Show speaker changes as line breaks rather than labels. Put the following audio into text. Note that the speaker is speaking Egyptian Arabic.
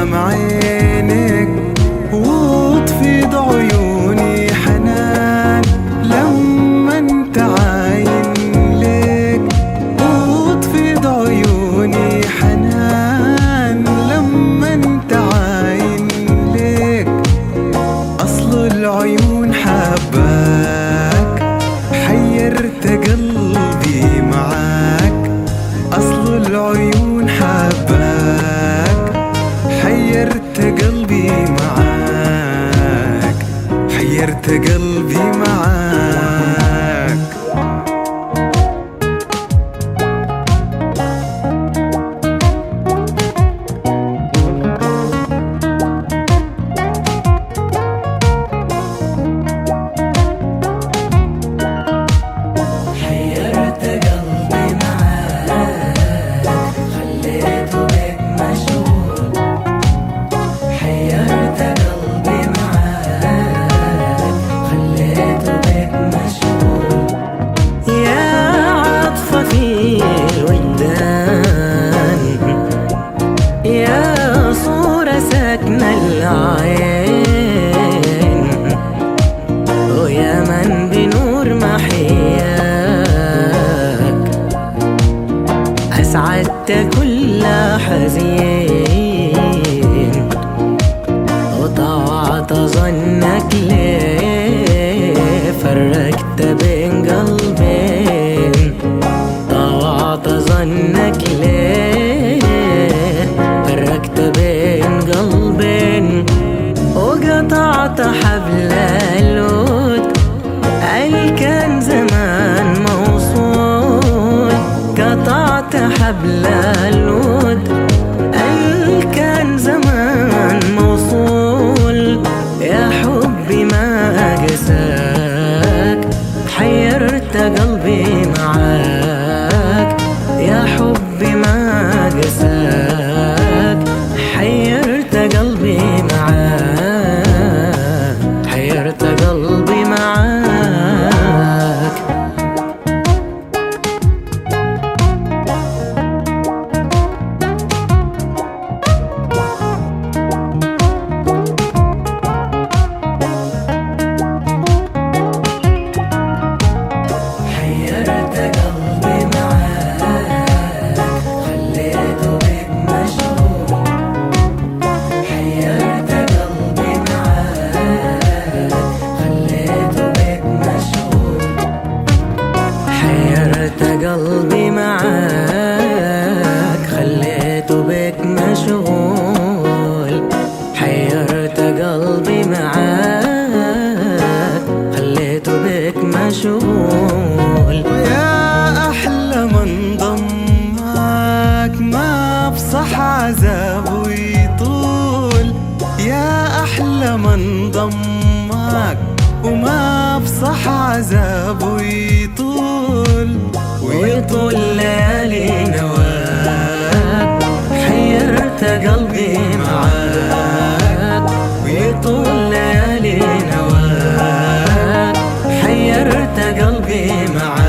قدام عينك وتفيض عيوني حنان لما انت عاين لك وتفيض عيوني حنان لما انت عاين لك اصل العيون حباك حيرت قلبي معاك اصل العيون حباك حيرت قلبي معاك حيرت قلبي معاك
حيرت قلبي معاك خليته بك مشغول حيرت قلبي معاك خليته بك مشغول يا عطفة في الوجدان يا صورة ساكنة العين ويا من بنور محياك أسعدت كل حزين وطوعت ظنك ليه فرقت بين قلبين طوعت ظنك ليه فرقت بين قلبين وقطعت حبل الود اللي كان زمان موصول قطعت حبل الود اللي كان زمان موصول يا حبي ما قساك حيرت قلبي معاك يا حبي ما قساك حيرت قلبي معاك حيرت قلبي معاك حيرت قلبي معاك خليته بك مشغول حيرت قلبي معاك خليته بك مشغول حيرت قلبي معاك خليته بك مشغول حيرت قلبي معاك خليته بك مشغول
يا أحلى من ضمك ما بصح عذابه يطول يا أحلى من ضمك وما بصح عذابه يطول
ويطول ليالي نواك حيرت قلبي معاك ويطول ليالي نواك حيرت قلبي معاك